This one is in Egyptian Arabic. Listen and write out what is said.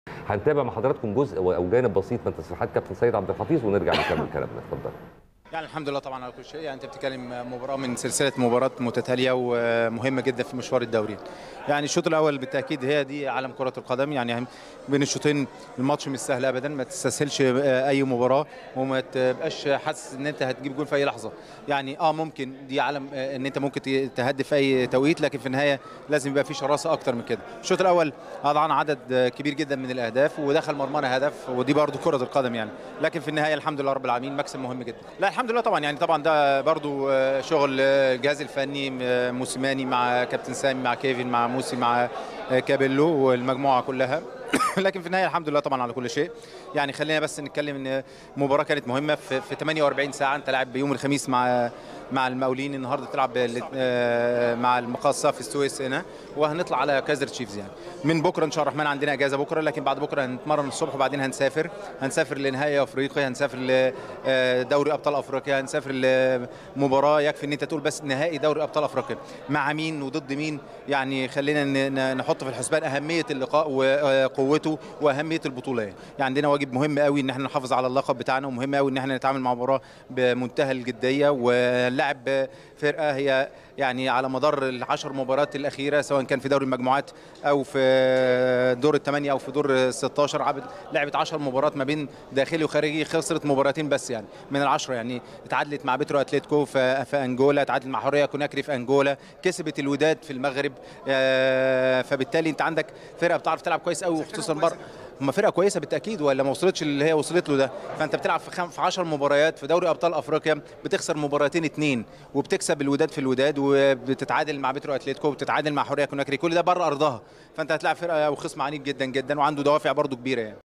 هنتابع مع حضراتكم جزء او جانب بسيط من تصريحات كابتن سيد عبد الحفيظ ونرجع نكمل كلامنا اتفضل يعني الحمد لله طبعا على كل شيء يعني انت بتتكلم مباراه من سلسله مباريات متتاليه ومهمه جدا في مشوار الدوري يعني الشوط الاول بالتاكيد هي دي عالم كره القدم يعني بين الشوطين الماتش مش سهل ابدا ما تستسهلش اي مباراه وما تبقاش حاسس ان انت هتجيب جول في اي لحظه يعني اه ممكن دي عالم ان انت ممكن تهدف في اي توقيت لكن في النهايه لازم يبقى في شراسه اكتر من كده الشوط الاول اضعنا عدد كبير جدا من الاهداف ودخل مرمانا هدف ودي برضو كره القدم يعني لكن في النهايه الحمد لله رب العالمين مكسب مهم جدا لا الحمد لله طبعا يعني طبعا ده برضو شغل الجهاز الفني موسيماني مع كابتن سامي مع كيفن مع موسي مع كابيلو والمجموعه كلها لكن في النهايه الحمد لله طبعا على كل شيء يعني خلينا بس نتكلم ان المباراه كانت مهمه في, في 48 ساعه انت لاعب بيوم الخميس مع مع المقاولين النهارده تلعب مع المقاصه في السويس هنا وهنطلع على كايزر تشيفز يعني من بكره ان شاء الله الرحمن عندنا اجازه بكره لكن بعد بكره هنتمرن الصبح وبعدين هنسافر هنسافر لنهائي افريقيا هنسافر لدوري ابطال افريقيا هنسافر لمباراه يكفي ان انت تقول بس نهائي دوري ابطال افريقيا مع مين وضد مين يعني خلينا نحط في الحسبان اهميه اللقاء وقوته واهميه البطوله يعني عندنا واجب مهم قوي ان احنا نحافظ على اللقب بتاعنا ومهم قوي ان احنا نتعامل مع مباراه بمنتهى الجديه ونلعب فرقه هي يعني على مدار العشر مباريات الاخيره سواء كان في دوري المجموعات او في دور الثمانيه او في دور ال 16 لعبت 10 مباريات ما بين داخلي وخارجي خسرت مباراتين بس يعني من العشره يعني اتعادلت مع بترو اتلتيكو في, في انجولا اتعادلت مع حوريه كوناكري في انجولا كسبت الوداد في المغرب فبالتالي انت عندك فرقه بتعرف تلعب كويس قوي وخصوصا بره هم فرقه كويسه بالتاكيد ولا ما وصلتش اللي هي وصلت له ده فانت بتلعب في خم... في 10 مباريات في دوري ابطال افريقيا بتخسر مباراتين اثنين وبتكسب الوداد في الوداد وبتتعادل مع بترو اتلتيكو وبتتعادل مع حوريه كوناكري كل ده بره ارضها فانت هتلاعب فرقه وخصم عنيف جدا جدا وعنده دوافع برده كبيره يعني